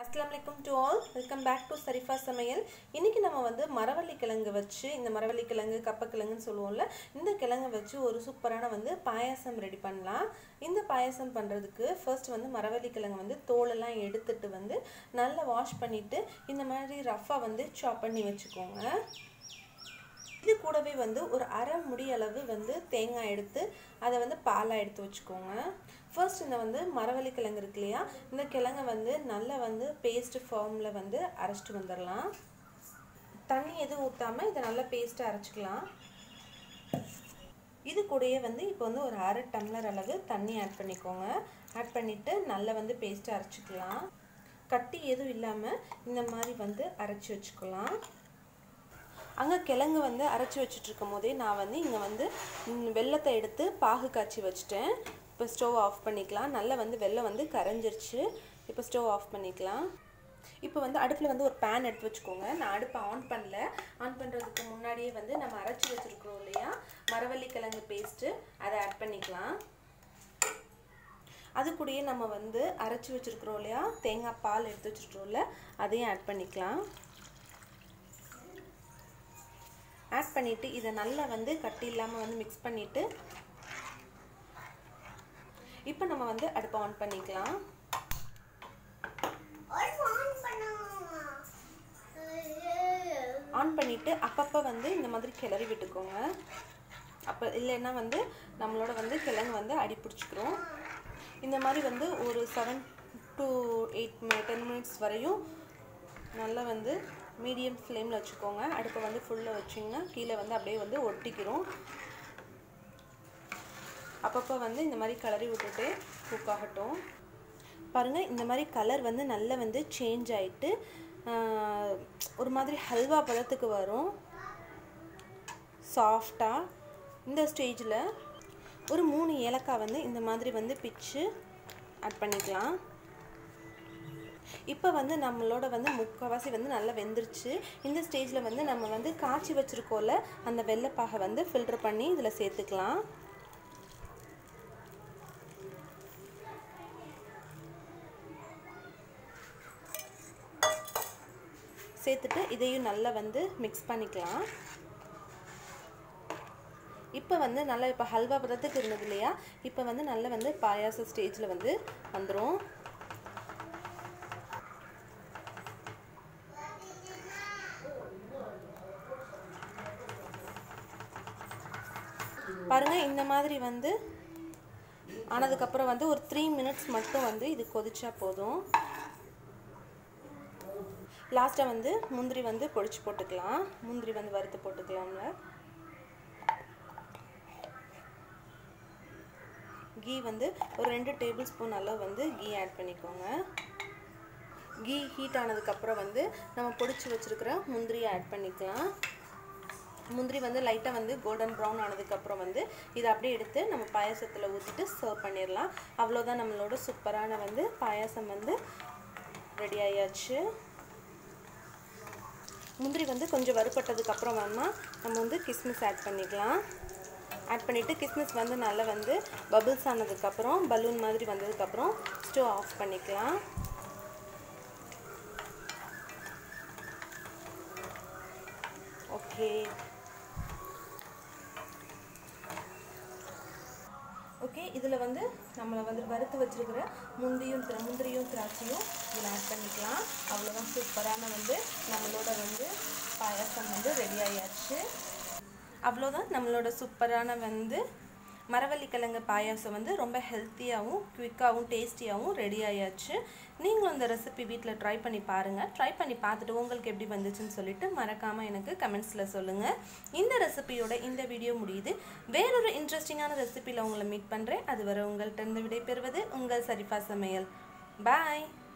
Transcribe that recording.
அஸ்லாம் வலைக்கம் to all welcome back to Sharifa சமையல் இன்றைக்கி நம்ம வந்து மரவள்ளி கிழங்கு வச்சு இந்த மரவள்ளி கிழங்கு கப்பக்கிழங்குன்னு சொல்லுவோம்ல இந்த கிழங்கை வச்சு ஒரு சூப்பரான வந்து பாயாசம் ரெடி பண்ணலாம் இந்த பாயாசம் பண்ணுறதுக்கு ஃபர்ஸ்ட் வந்து மரவள்ளி கிழங்கு வந்து தோலெல்லாம் எடுத்துட்டு வந்து நல்லா வாஷ் பண்ணிவிட்டு இந்த மாதிரி ரஃபாக வந்து சாப் பண்ணி வச்சுக்கோங்க இது கூடவே வந்து ஒரு அரை முடி அளவு வந்து தேங்காய் எடுத்து அதை வந்து பாலாக எடுத்து வச்சுக்கோங்க ஃபர்ஸ்ட் இந்த வந்து மரவள்ளி கிழங்கு இருக்கு இல்லையா இந்த கிழங்கை வந்து நல்லா வந்து பேஸ்ட் ஃபார்மில் வந்து அரைச்சிட்டு வந்துடலாம் தண்ணி எதுவும் ஊற்றாமல் இதை நல்லா பேஸ்ட்டாக அரைச்சிக்கலாம் இது கூடயே வந்து இப்போ வந்து ஒரு அரை டம்ளர் அளவு தண்ணி ஆட் பண்ணிக்கோங்க ஆட் பண்ணிவிட்டு நல்லா வந்து பேஸ்ட்டாக அரைச்சிக்கலாம் கட்டி எதுவும் இல்லாமல் இந்த மாதிரி வந்து அரைச்சி வச்சுக்கலாம் அங்கே கிழங்கு வந்து அரைச்சி வச்சுட்டு இருக்கும் போதே நான் வந்து இங்கே வந்து வெள்ளத்தை எடுத்து பாகு காய்ச்சி வச்சுட்டேன் இப்போ ஸ்டவ் ஆஃப் பண்ணிக்கலாம் நல்லா வந்து வெள்ளம் வந்து கரைஞ்சிருச்சு இப்போ ஸ்டவ் ஆஃப் பண்ணிக்கலாம் இப்போ வந்து அடுப்பில் வந்து ஒரு பேன் எடுத்து வச்சுக்கோங்க நான் அடுப்பை ஆன் பண்ணல ஆன் பண்ணுறதுக்கு முன்னாடியே வந்து நம்ம அரைச்சி வச்சுருக்கிறோம் இல்லையா மரவள்ளி கிழங்கு பேஸ்ட்டு அதை ஆட் பண்ணிக்கலாம் அது கூடயே நம்ம வந்து அரைச்சி வச்சுருக்குறோம் இல்லையா தேங்காய் பால் எடுத்து வச்சுருக்கோம்ல அதையும் ஆட் பண்ணிக்கலாம் ஆட் பண்ணிவிட்டு இதை நல்லா வந்து கட்டி இல்லாமல் வந்து மிக்ஸ் பண்ணிவிட்டு இப்போ நம்ம வந்து அடுப்பை ஆன் பண்ணிக்கலாம் ஆன் பண்ணிவிட்டு அப்பப்போ வந்து இந்த மாதிரி கிளறி விட்டுக்கோங்க அப்போ இல்லைன்னா வந்து நம்மளோட வந்து கிழங்கு வந்து அடி பிடிச்சிக்கிறோம் இந்த மாதிரி வந்து ஒரு seven to eight ten minutes வரையும் நல்லா வந்து மீடியம் ஃப்ளேமில் வச்சுக்கோங்க அடுப்பை வந்து ஃபுல்லாக வச்சிங்கன்னா கீழே வந்து அப்படியே வந்து ஒட்டிக்கிறோம் அப்பப்போ வந்து இந்த மாதிரி கலரி விட்டுட்டு குக் ஆகட்டும் பாருங்கள் இந்த மாதிரி கலர் வந்து நல்லா வந்து சேஞ்ச் ஆகிட்டு ஒரு மாதிரி ஹல்வா பதத்துக்கு வரும் சாஃப்டாக இந்த ஸ்டேஜில் ஒரு மூணு ஏலக்காய் வந்து இந்த மாதிரி வந்து பிச்சு ஆட் பண்ணிக்கலாம் இப்போ வந்து நம்மளோட வந்து முக்கால்வாசி வந்து நல்லா வெந்துருச்சு இந்த ஸ்டேஜில் வந்து நம்ம வந்து காய்ச்சி வச்சுருக்கோம்ல அந்த வெள்ளைப்பாகை வந்து ஃபில்டர் பண்ணி இதில் சேர்த்துக்கலாம் சேர்த்துட்டு இதையும் நல்லா வந்து மிக்ஸ் பண்ணிக்கலாம் இப்போ வந்து நல்லா இப்போ ஹல்வா பதத்துக்கு இருந்தது இல்லையா இப்போ வந்து நல்லா வந்து பாயாச ஸ்டேஜில் வந்து வந்துடும் பாருங்கள் இந்த மாதிரி வந்து ஆனதுக்கப்புறம் வந்து ஒரு த்ரீ மினிட்ஸ் மட்டும் வந்து இது கொதிச்சா போதும் லாஸ்ட்டாக வந்து முந்திரி வந்து பொடிச்சு போட்டுக்கலாம் முந்திரி வந்து வறுத்து போட்டுக்கலாம்ல கீ வந்து ஒரு ரெண்டு டேபிள் ஸ்பூன் அளவு வந்து கீ ஆட் பண்ணிக்கோங்க கீ ஹீட் ஆனதுக்கப்புறம் வந்து நம்ம பொடிச்சு வச்சுருக்கிற முந்திரியை ஆட் பண்ணிக்கலாம் முந்திரி வந்து லைட்டாக வந்து கோல்டன் ப்ரௌன் ஆனதுக்கப்புறம் வந்து இதை அப்படியே எடுத்து நம்ம பாயாசத்தில் ஊற்றிட்டு சர்வ் பண்ணிடலாம் அவ்வளோதான் நம்மளோட சூப்பரான வந்து பாயாசம் வந்து ரெடி ஆயாச்சு முந்திரி வந்து கொஞ்சம் வறுப்பட்டதுக்கப்புறம் வேணால் நம்ம வந்து கிஸ்மிஸ் ஆட் பண்ணிக்கலாம் ஆட் பண்ணிவிட்டு கிஸ்மிஸ் வந்து நல்லா வந்து பபிள்ஸ் ஆனதுக்கப்புறம் பலூன் மாதிரி வந்ததுக்கப்புறம் ஸ்டவ் ஆஃப் பண்ணிக்கலாம் ஓகே ஓகே இதில் வந்து நம்மளை வந்து வறுத்து வச்சுருக்கிற முந்தியும் முந்திரியும் திராட்சையும் இதில் ஆட் பண்ணிக்கலாம் அவ்வளோதான் சூப்பரான வந்து நம்மளோட வந்து பாயாசம் வந்து ரெடி ஆயாச்சு அவ்வளோதான் நம்மளோட சூப்பரான வந்து மரவள்ளி கிழங்கு பாயாசம் வந்து ரொம்ப ஹெல்த்தியாகவும் குவிக்காகவும் டேஸ்டியாகவும் ரெடி ஆயாச்சு நீங்களும் இந்த ரெசிபி வீட்டில் ட்ரை பண்ணி பாருங்கள் ட்ரை பண்ணி பார்த்துட்டு உங்களுக்கு எப்படி வந்துச்சுன்னு சொல்லிட்டு மறக்காமல் எனக்கு கமெண்ட்ஸில் சொல்லுங்கள் இந்த ரெசிபியோட இந்த வீடியோ முடியுது வேறொரு இன்ட்ரெஸ்டிங்கான ரெசிபியில் உங்களை மீட் பண்ணுறேன் அது வரை உங்கள்கிட்ட இருந்து விடை பெறுவது உங்கள் சரிஃபா சமையல் பாய்